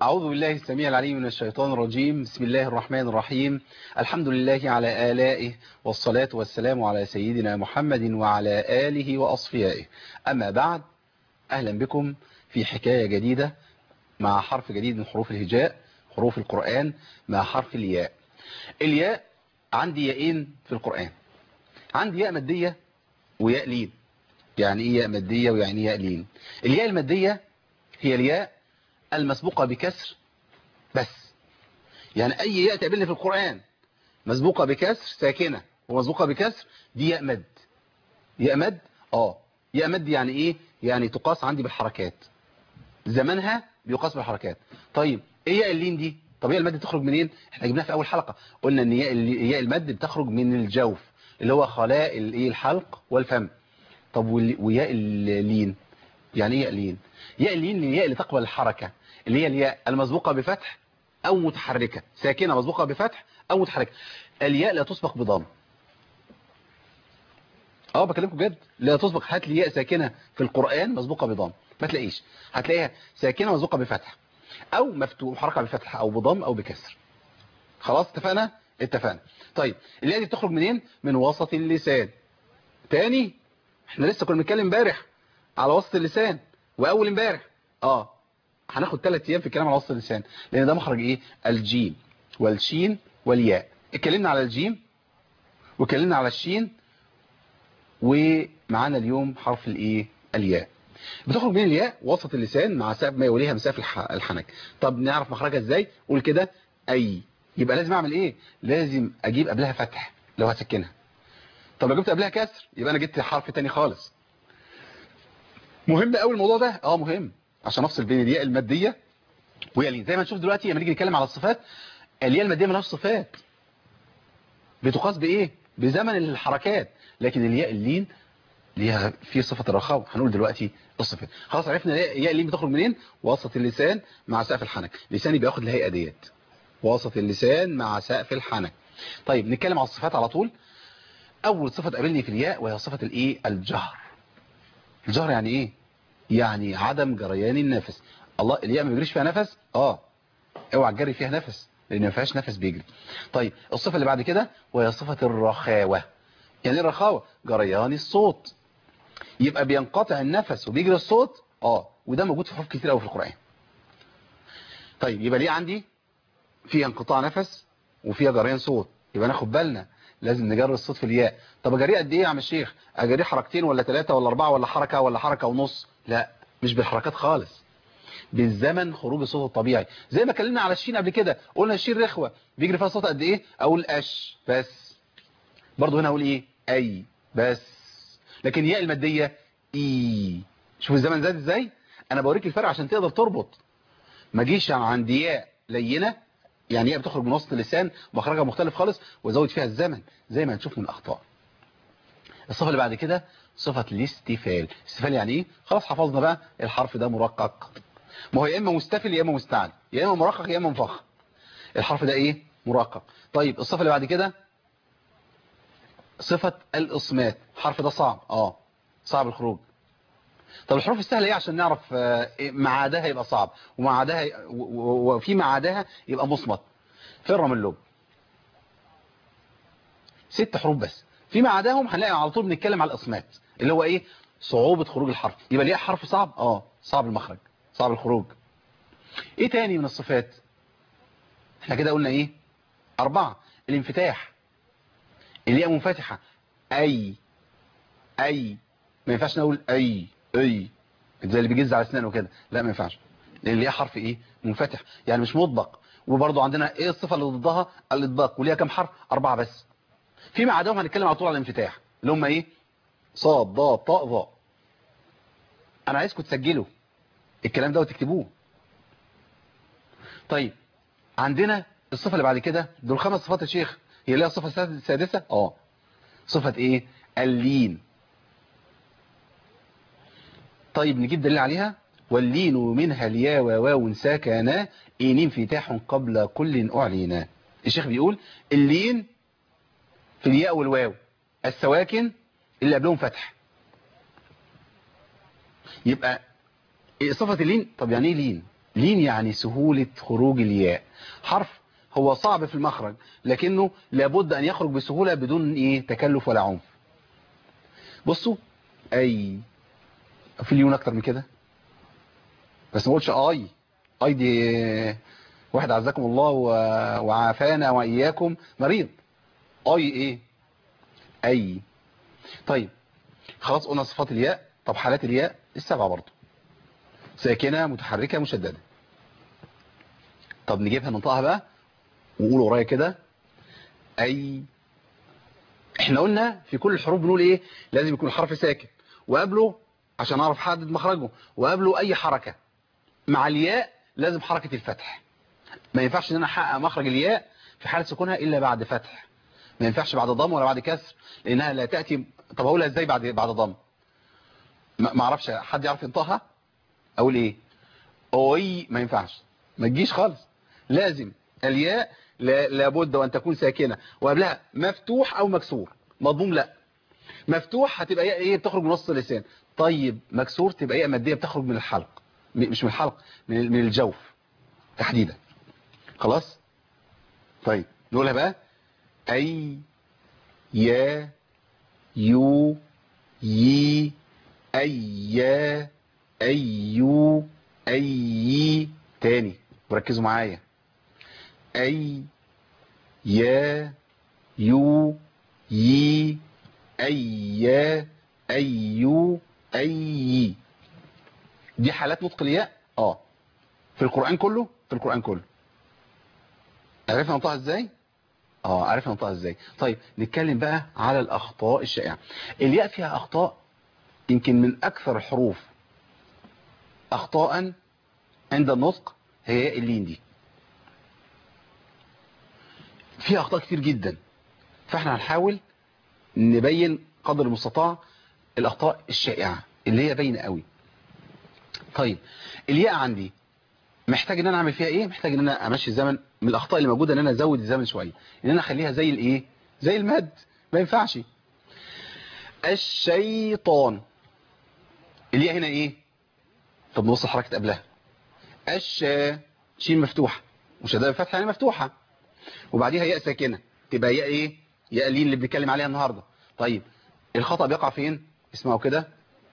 أعوذ بالله السميع العليم من الشيطان الرجيم بسم الله الرحمن الرحيم الحمد لله على آلائه والصلاة والسلام على سيدنا محمد وعلى آله وأصفيائه أما بعد أهلا بكم في حكاية جديدة مع حرف جديد من حروف الهجاء حروف القرآن مع حرف الياء الياء عندي ياءين في القرآن عندي ياء مادية وياء لين يعني ايه ياء مادية ويعني ايه ياء لين الياء المادية هي الياء المسبوقة بكسر بس يعني اي ياء تقابلني في القرآن مسبوقة بكسر ساكنة ومسبوقة بكسر دي ياء مد ياء مد اه ياء مد يعني ايه يعني تقاس عندي بالحركات زمنها بيقاس بالحركات طيب ايه ياء اللين دي طب ياء المد تخرج منين احنا جبناها في اول حلقة قلنا ان ياء ياء المد بتخرج من الجوف اللي هو خلاء الايه الحلق والفم طب وياء اللين يعني ايه ياء اللين ياء اللين الياء اللي تقبل الحركة اللي هي الياء المسبوقة بفتح او متحركة ساكنة مسبوقة بفتح او متحركة الياء لا تسبق بضم اه بكلمكم جد لا تسبق هات لي ياء ساكنة في القرآن مسبوقة بضم ما تلاقيش هتلاقيها ساكنة مسبوقة بفتح او مفتوح محركة بفتح او بضم او بكسر خلاص اتفقنا اتفقنا طيب الياء دي بتخرج منين من وسط اللسان تاني احنا لسه كنا بنتكلم امبارح على وسط اللسان واول امبارح اه هناخد ثلاث ايام في الكلام على وسط اللسان لان ده مخرج ايه الجيم والشين والياء اتكلمنا على الجيم واتكلمنا على الشين ومعانا اليوم حرف الايه الياء بتخرج من الياء وسط اللسان مع سقف ما يوليها مسافه الحنك طب نعرف مخرجها ازاي قول كده اي يبقى لازم اعمل ايه لازم اجيب قبلها فتح لو هسكنها طب لو جبت قبلها كسر يبقى انا جبت حرف تاني خالص مهم قوي الموضوع ده اه مهم عشان افصل بين الياء الماديه وياء اللين زي ما نشوف دلوقتي لما نيجي نتكلم على الصفات الياء الماديه مالهاش صفات بتقاس بايه بزمن الحركات لكن الياء اللين ليها في صفه الرخاوه هنقول دلوقتي الصفات خلاص عرفنا الياء اللين بتخرج منين وسط اللسان مع سقف الحنك لساني بياخد الهيئه ديت وسط اللسان مع سقف الحنك طيب نتكلم على الصفات على طول اول صفه تقابلني في الياء وهي صفه الايه الجهر الجهر يعني ايه يعني عدم جريان النفس الله الياء ما بيجريش فيها نفس اه اوعى تجري فيها نفس لان ما فيهاش نفس بيجري طيب الصفه اللي بعد كده وهي صفه الرخاوه يعني الرخاوه جريان الصوت يبقى بينقطع النفس وبيجري الصوت اه وده موجود في حروف كتير قوي في القران طيب يبقى ليه عندي فيها انقطاع نفس وفيها جريان صوت يبقى ناخد بالنا لازم نجري الصوت في الياء طب اجريه قد ايه يا عم الشيخ اجريه حركتين ولا ثلاثة ولا أربعة ولا حركة ولا حركة ونص لا مش بالحركات خالص بالزمن خروج الصوت الطبيعي زي ما اتكلمنا على الشين قبل كده قلنا الشين رخوة بيجري فيها صوت قد ايه اقول اش بس برضه هنا اقول ايه اي بس لكن ياء المادية اي شوف الزمن زاد ازاي انا بوريك الفرق عشان تقدر تربط ما جيش عند ياء لينه يعني هي بتخرج من وسط اللسان مخرجها مختلف خالص وازود فيها الزمن زي ما هنشوف من الاخطاء الصفه اللي بعد كده صفه الاستفال استفال يعني ايه خلاص حفظنا بقى الحرف ده مرقق ما هو يا اما مستفل يا اما مستعل يا اما مرقق يا اما مفخم الحرف ده ايه مرقق طيب الصفه اللي بعد كده صفه الاصمات الحرف ده صعب اه صعب الخروج طب الحروف السهله ايه عشان نعرف ما عداها يبقى صعب وما عداها وفي ما عداها يبقى مصمت فر من اللب ست حروف بس فيما عداهم هنلاقي على طول بنتكلم على الاصمات اللي هو ايه صعوبه خروج الحرف يبقى ليه حرف صعب اه صعب المخرج صعب الخروج ايه تاني من الصفات احنا كده قلنا ايه اربعه الانفتاح الياء منفتحه اي اي ما ينفعش نقول اي اي زي اللي بيجز على اسنانه كده لا ما ينفعش لان ليها حرف ايه منفتح يعني مش مطبق وبرضه عندنا ايه الصفه اللي ضدها الاطباق وليها كام حرف اربعه بس فيما عداهم هنتكلم على طول على الانفتاح اللي هم ايه صاد ضاد طاء ظاء انا عايزكم تسجلوا الكلام ده وتكتبوه طيب عندنا الصفه اللي بعد كده دول خمس صفات يا شيخ هي ليها صفه سادسه اه صفه ايه اللين طيب نجيب دليل عليها واللين منها الياء وواو ساكنا إن انفتاح قبل كل أعلينا الشيخ بيقول اللين في الياء والواو السواكن اللي قبلهم فتح يبقى صفة اللين طب يعني ايه لين لين يعني سهولة خروج الياء حرف هو صعب في المخرج لكنه لابد أن يخرج بسهولة بدون إيه تكلف ولا عنف بصوا أي في ليون أكتر من كده بس ما قلتش أي أي دي واحد عزكم الله و- وعافانا وإياكم مريض أي إيه أي طيب خلاص قلنا صفات الياء طب حالات الياء السبعة برضو ساكنة متحركة مشددة طب نجيبها ننطقها بقى وقول ورايا كده أي احنا قلنا في كل الحروف بنقول ايه لازم يكون الحرف ساكن وقبله عشان اعرف احدد مخرجه وقبله اي حركة مع الياء لازم حركة الفتح ما ينفعش ان انا احقق مخرج الياء في حالة سكونها الا بعد فتح ما ينفعش بعد ضم ولا بعد كسر لانها لا تأتي طب اقولها ازاي بعد بعد ضم ما ما اعرفش حد يعرف ينطقها اقول ايه اوي ما ينفعش ما تجيش خالص لازم الياء لا- لابد وان تكون ساكنه وقبلها مفتوح او مكسور مضموم لا مفتوح هتبقى ياء ايه بتخرج من نص اللسان طيب مكسور تبقى ياء ماديه بتخرج من الحلق م- مش من الحلق من من الجوف تحديدا خلاص طيب نقولها بقى اي يا يو يي أي أيو أي تاني وركزوا معايا أي يا يو يي أي أيو أي دي حالات نطق الياء اه في القرآن كله في القرآن كله عرفنا ننطقها ازاي اه عرفنا ننطقها ازاي طيب نتكلم بقى على الاخطاء الشائعه الياء فيها اخطاء يمكن من أكثر الحروف أخطاء عند النطق هي اللين دي فيها أخطاء كتير جدا فاحنا هنحاول نبين قدر المستطاع الأخطاء الشائعة اللي هي باينه قوي طيب الياء عندي محتاج ان انا اعمل فيها ايه محتاج ان انا امشي الزمن من الاخطاء اللي موجوده ان انا ازود الزمن شويه ان انا اخليها زي الايه زي المد ما ينفعش الشيطان الياء هنا ايه طب نبص الحركه قبلها الش شين مفتوحه وشدائد الفتحه يعني مفتوحه وبعديها ياء ساكنه تبقى ياء ايه ياء لين اللي بنتكلم عليها النهارده طيب الخطا بيقع فين اسمعوا كده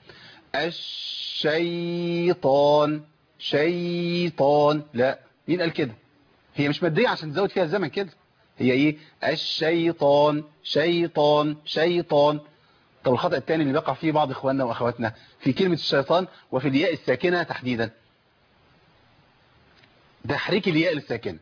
الشيطان شيطان لا مين قال كده هي مش ماديه عشان تزود فيها الزمن كده هي ايه الشيطان شيطان شيطان طب الخطأ الثاني اللي بيقع فيه بعض اخواننا واخواتنا في كلمة الشيطان وفي الياء الساكنة تحديدا تحريك الياء الساكنة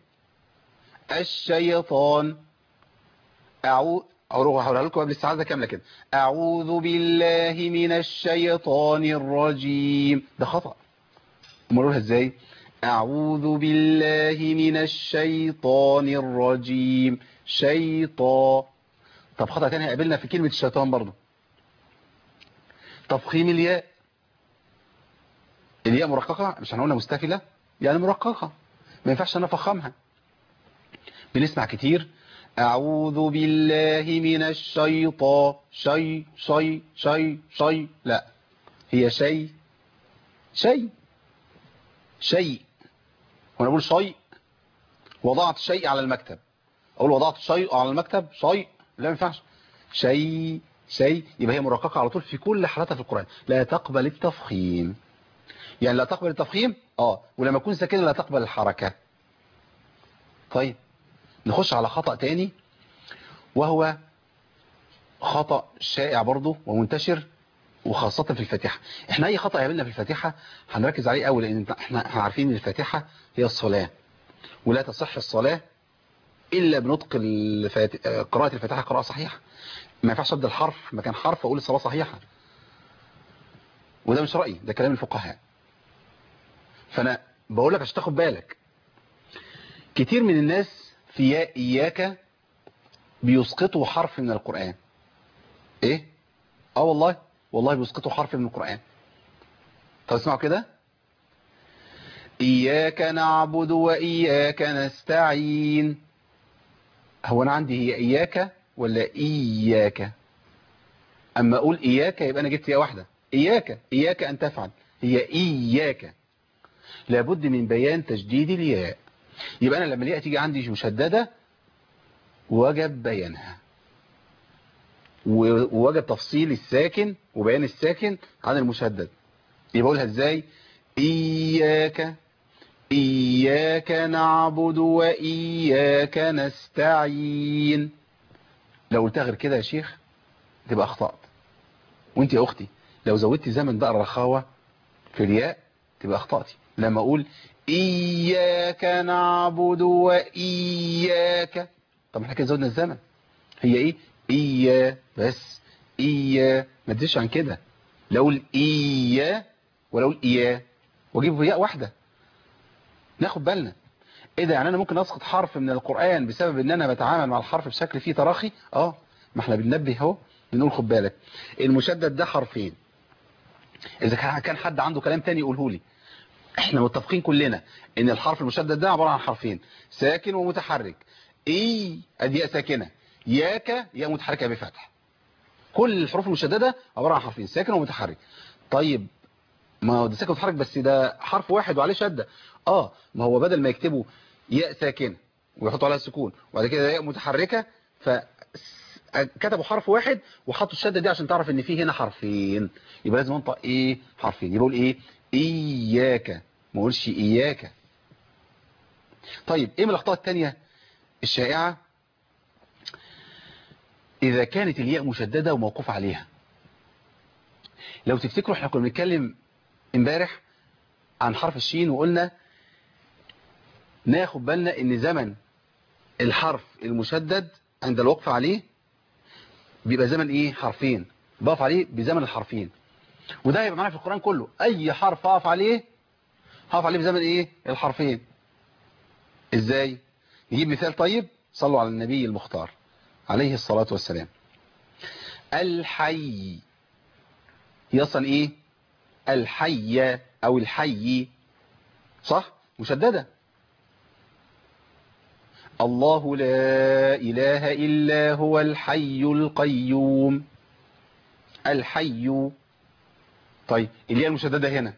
الشيطان أعوذ هقولها لكم قبل السعادة كاملة كده أعوذ بالله من الشيطان الرجيم ده خطأ مرورها ازاي أعوذ بالله من الشيطان الرجيم شيطان طب خطأ تاني هيقابلنا في كلمة الشيطان برضو تفخيم الياء الياء مرققة مش هنقولها مستفلة يعني مرققة ما ينفعش انا افخمها بنسمع كتير اعوذ بالله من الشيطان شي شي شي شي لا هي شيء شيء شيء وانا بقول شيء وضعت شيء على المكتب اقول وضعت شيء على المكتب شيء لا ما ينفعش شيء شيء يبقى هي مرققة على طول في كل حالاتها في القرآن لا تقبل التفخيم يعني لا تقبل التفخيم اه ولما يكون ساكنه لا تقبل الحركة طيب نخش على خطأ تاني وهو خطأ شائع برضه ومنتشر وخاصة في الفاتحة احنا اي خطأ يقابلنا في الفاتحة هنركز عليه قوي لان احنا احنا عارفين ان الفاتحة هي الصلاة ولا تصح الصلاة الا بنطق الفات... قراءة الفاتحة قراءة صحيحة ما ينفعش ابدا الحرف مكان حرف اقول الصلاة صحيحة وده مش رأيي ده كلام الفقهاء فانا بقول لك عشان تاخد بالك كتير من الناس في يا اياك بيسقطوا حرف من القرآن ايه اه والله والله بيسقطوا حرف من القرآن طب اسمعوا كده إياك نعبد وإياك نستعين هو أنا عندي هي إياك ولا إياك أما أقول إياك يبقى أنا جبت هي واحدة إياك إياك أن تفعل هي إياك لابد من بيان تجديد الياء يبقى أنا لما الياء تيجي عندي مشددة وجب بيانها ووجب تفصيل الساكن وبيان الساكن عن المشدد يبقى اقولها ازاي إياك إياك نعبد وإياك نستعين لو قلتها غير كده يا شيخ تبقى أخطأت وانت يا أختي لو زودتي زمن بقى الرخاوة في الياء تبقى أخطأتي لما أقول إياك نعبد وإياك طب احنا كده زودنا الزمن هي إيه إيا بس إيا ما تزيدش عن كده لو أقول إيا ولا أقول إيا واجيب ياء واحدة ناخد بالنا ايه ده يعني انا ممكن اسقط حرف من القرآن بسبب ان انا بتعامل مع الحرف بشكل فيه تراخي اه ما احنا بننبه اهو بنقول خد بالك المشدد ده حرفين اذا كان حد عنده كلام تاني يقوله لي احنا متفقين كلنا ان الحرف المشدد ده عبارة عن حرفين ساكن ومتحرك اي ادي ياء ساكنة ياك ياء متحركة بفتح كل الحروف المشددة عبارة عن حرفين ساكن ومتحرك طيب ما هو ده ساكن متحرك بس ده حرف واحد وعليه شدة اه ما هو بدل ما يكتبوا ياء ساكنة ويحطوا عليها السكون وبعد كده ياء متحركة فكتبوا حرف واحد وحطوا الشدة دي عشان تعرف ان في هنا حرفين يبقى لازم انطق ايه حرفين يبقى ايه اياك ما اقولش اياك طيب ايه من الاخطاء التانية الشائعة اذا كانت الياء مشددة وموقوف عليها لو تفتكروا احنا كنا بنتكلم امبارح عن حرف الشين وقلنا ناخد بالنا ان زمن الحرف المشدد عند الوقف عليه بيبقى زمن ايه حرفين بقف عليه بزمن الحرفين وده هيبقى معانا في القرآن كله اي حرف اقف عليه هقف عليه بزمن ايه الحرفين ازاي نجيب مثال طيب صلوا على النبي المختار عليه الصلاة والسلام الحي يصل ايه الحي او الحي صح مشددة الله لا إله إلا هو الحي القيوم الحي طيب الياء المشددة هنا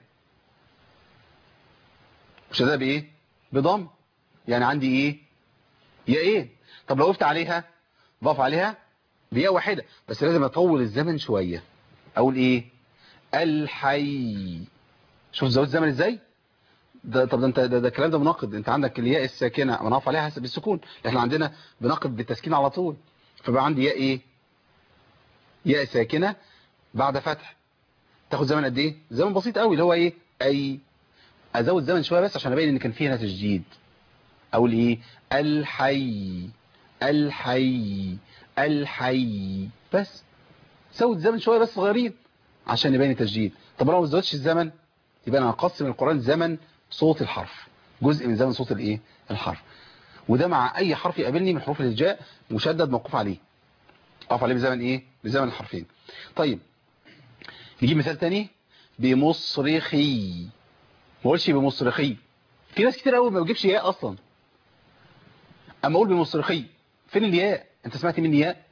مشددة بإيه بضم يعني عندي إيه يا إيه طب لو وقفت عليها ضاف عليها بياء واحدة بس لازم أطول الزمن شوية أقول إيه الحي شوف زود الزمن إزاي ده طب ده انت ده, ده الكلام ده مناقض انت عندك الياء الساكنه منقف عليها حسب السكون احنا عندنا بنقض بالتسكين على طول فبقى عندي ياء ايه ياء ساكنه بعد فتح تاخد زمن قد ايه زمن بسيط قوي اللي هو ايه اي ازود زمن شويه بس عشان ابين ان كان فيه هنا تشديد اقول ايه الحي الحي الحي بس زود زمن شويه بس صغيرين عشان يبين التشديد طب لو ما زودتش الزمن يبقى انا هقسم القران زمن صوت الحرف جزء من زمن صوت الايه الحرف وده مع اي حرف يقابلني من حروف الهجاء مشدد موقوف عليه اقف عليه بزمن ايه بزمن الحرفين طيب نجيب مثال تاني بمصرخي ما اقولش بمصرخي في ناس كتير قوي ما بتجيبش ياء اصلا اما اقول بمصرخي فين الياء انت سمعت مني ياء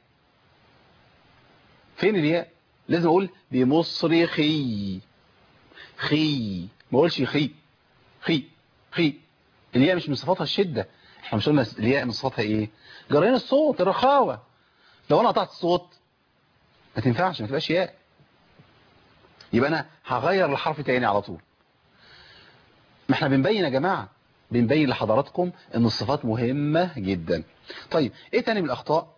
فين الياء لازم اقول بمصرخي خي ما اقولش خي خي خي الياء مش من صفاتها الشدة احنا مش قلنا الياء من صفاتها ايه جريان الصوت الرخاوة لو انا قطعت الصوت ما تنفعش ما تبقاش ياء يبقى انا هغير الحرف تاني على طول ما احنا بنبين يا جماعة بنبين لحضراتكم ان الصفات مهمة جدا طيب ايه تاني من الاخطاء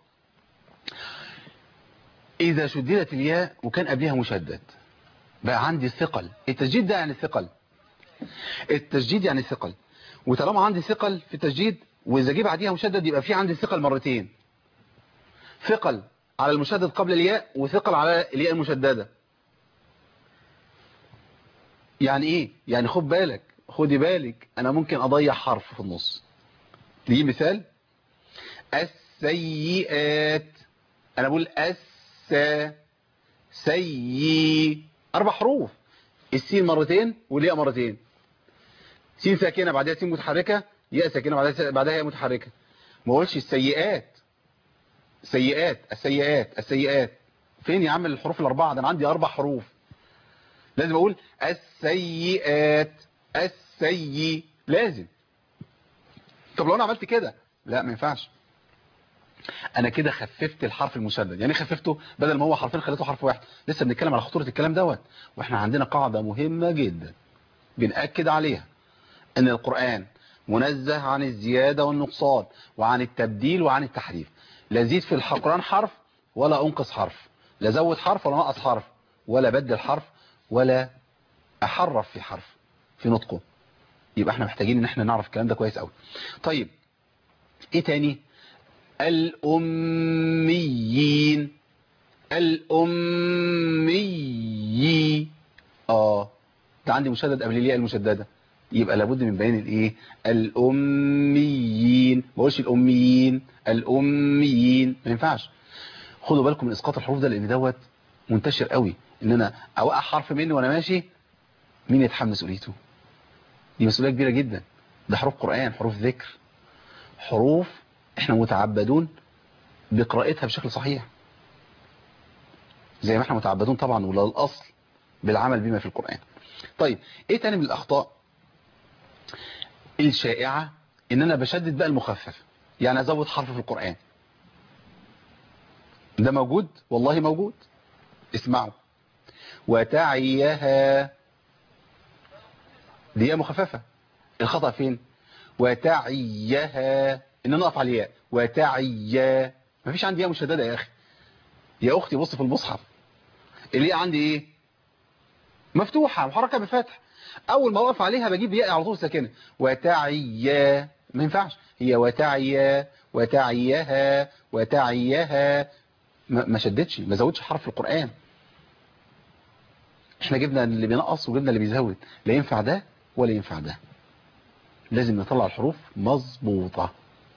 اذا شددت الياء وكان قبلها مشدد بقى عندي ثقل التسجيل ده يعني ثقل التسجيد يعني ثقل وطالما عندي ثقل في التسجيد واذا جه بعديها مشدد يبقى في عندي ثقل مرتين ثقل على المشدد قبل الياء وثقل على الياء المشددة يعني ايه يعني خد بالك خدي بالك انا ممكن اضيع حرف في النص دي مثال السيئات انا بقول اس سيئ اربع حروف السين مرتين والياء مرتين سين ساكنه بعدها سين متحركه ياء ساكنه بعدها بعدها ياء متحركه ما اقولش السيئات سيئات السيئات السيئات فين يا عم الحروف الاربعه ده انا عندي اربع حروف لازم اقول السيئات الس السي لازم طب لو انا عملت كده لا ما ينفعش انا كده خففت الحرف المشدد يعني خففته بدل ما هو حرفين خليته حرف واحد لسه بنتكلم على خطورة الكلام دوت واحنا عندنا قاعدة مهمة جدا بنأكد عليها ان القرآن منزه عن الزيادة والنقصان وعن التبديل وعن التحريف لا زيد في القرآن حرف ولا انقص حرف لا زود حرف ولا نقص حرف ولا بدل حرف ولا احرف في حرف في نطقه يبقى احنا محتاجين ان احنا نعرف الكلام ده كويس قوي طيب ايه تاني الأميين الأمي اه ده عندي مشدد قبل الياء المشددة يبقى لابد من بيان الايه الأميين ما بقولش الأميين الأميين ما ينفعش خدوا بالكم من اسقاط الحروف ده لان دوت منتشر قوي ان انا اوقع حرف مني وانا ماشي مين يتحمل مسؤوليته دي مسؤولية كبيرة جدا ده حروف قرآن حروف ذكر حروف احنا متعبدون بقراءتها بشكل صحيح زي ما احنا متعبدون طبعا ولا الاصل بالعمل بما في القرآن طيب ايه تاني من الاخطاء الشائعة ان انا بشدد بقى المخفف يعني ازود حرف في القرآن ده موجود والله موجود اسمعوا وتعيها دي مخففة الخطأ فين وتعيها ان انا اقف على الياء وتعيا مفيش عندي ياء مشدده يا اخي يا اختي بص في المصحف الياء عندي ايه مفتوحه محركه بفتح اول ما اقف عليها بجيب ياء على طول ساكنه وتعيا ما ينفعش هي وتعيا وتعيها وتعيها ما ما شدتش ما زودش حرف في القران احنا جبنا اللي بينقص وجبنا اللي بيزود لا ينفع ده ولا ينفع ده لازم نطلع الحروف مظبوطه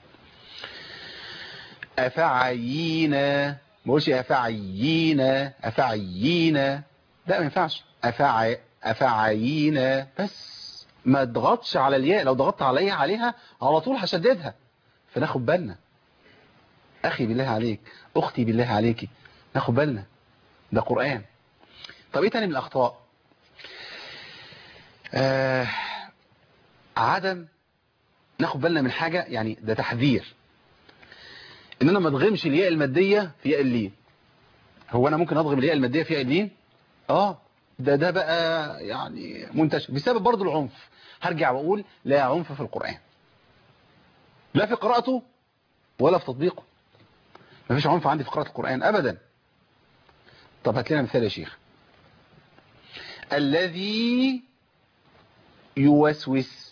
أفعينا ما بقولش أفعينا أفعينا لا ما ينفعش أفع أفعينا بس ما تضغطش على الياء لو ضغطت عليها عليها على طول هشددها فناخد بالنا أخي بالله عليك أختي بالله عليكي ناخد بالنا ده قرآن طب إيه تاني من الأخطاء آه عدم ناخد بالنا من حاجة يعني ده تحذير ان انا ما ادغمش الياء المادية في ياء اللين هو انا ممكن ادغم الياء المادية في ياء اللين اه ده ده بقى يعني منتشر بسبب برضو العنف هرجع واقول لا عنف في القرآن لا في قراءته ولا في تطبيقه ما فيش عنف عندي في قراءة القرآن ابدا طب هات لنا مثال يا شيخ الذي يوسوس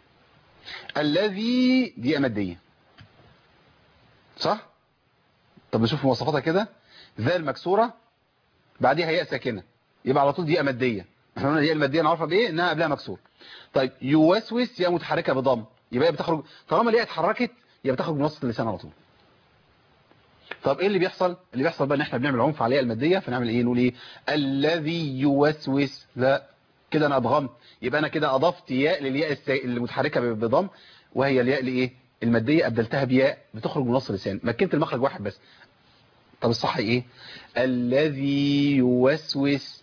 الذي دي ماديه صح طب نشوف مواصفاتها كده ذال مكسورة بعديها ياء ساكنة يبقى على طول دي مادية احنا قلنا الياء المادية نعرفها بايه انها قبلها مكسور طيب يوسوس ياء متحركة بضم يبقى هي بتخرج طالما الياء اتحركت يبقى بتخرج من وسط اللسان على طول طب ايه اللي بيحصل اللي بيحصل بقى ان احنا بنعمل عنف على الياء المادية فنعمل ايه نقول ايه الذي يوسوس لا كده انا ادغمت يبقى انا كده اضفت ياء للياء السا... المتحركة بضم وهي الياء لايه المادية أبدلتها بياء بتخرج من نص اللسان مكنت المخرج واحد بس طب الصح ايه الذي يوسوس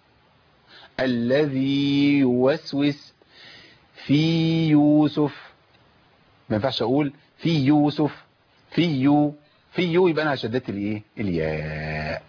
الذي يوسوس في يوسف ما ينفعش اقول في يوسف في يو في يو يبقى انا شددت الايه الياء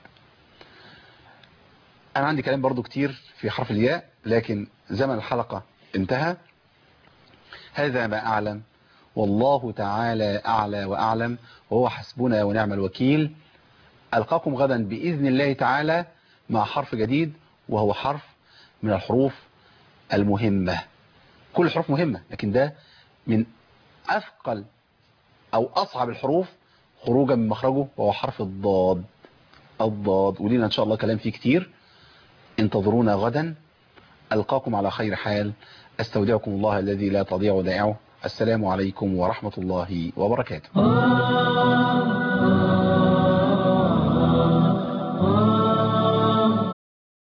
انا عندي كلام برضو كتير في حرف الياء لكن زمن الحلقة انتهى هذا ما اعلم والله تعالى أعلى وأعلم وهو حسبنا ونعم الوكيل ألقاكم غدا بإذن الله تعالى مع حرف جديد وهو حرف من الحروف المهمة كل الحروف مهمة لكن ده من أثقل أو أصعب الحروف خروجا من مخرجه وهو حرف الضاد الضاد ولينا إن شاء الله كلام فيه كتير انتظرونا غدا ألقاكم على خير حال أستودعكم الله الذي لا تضيع ودائعه السلام عليكم ورحمة الله وبركاته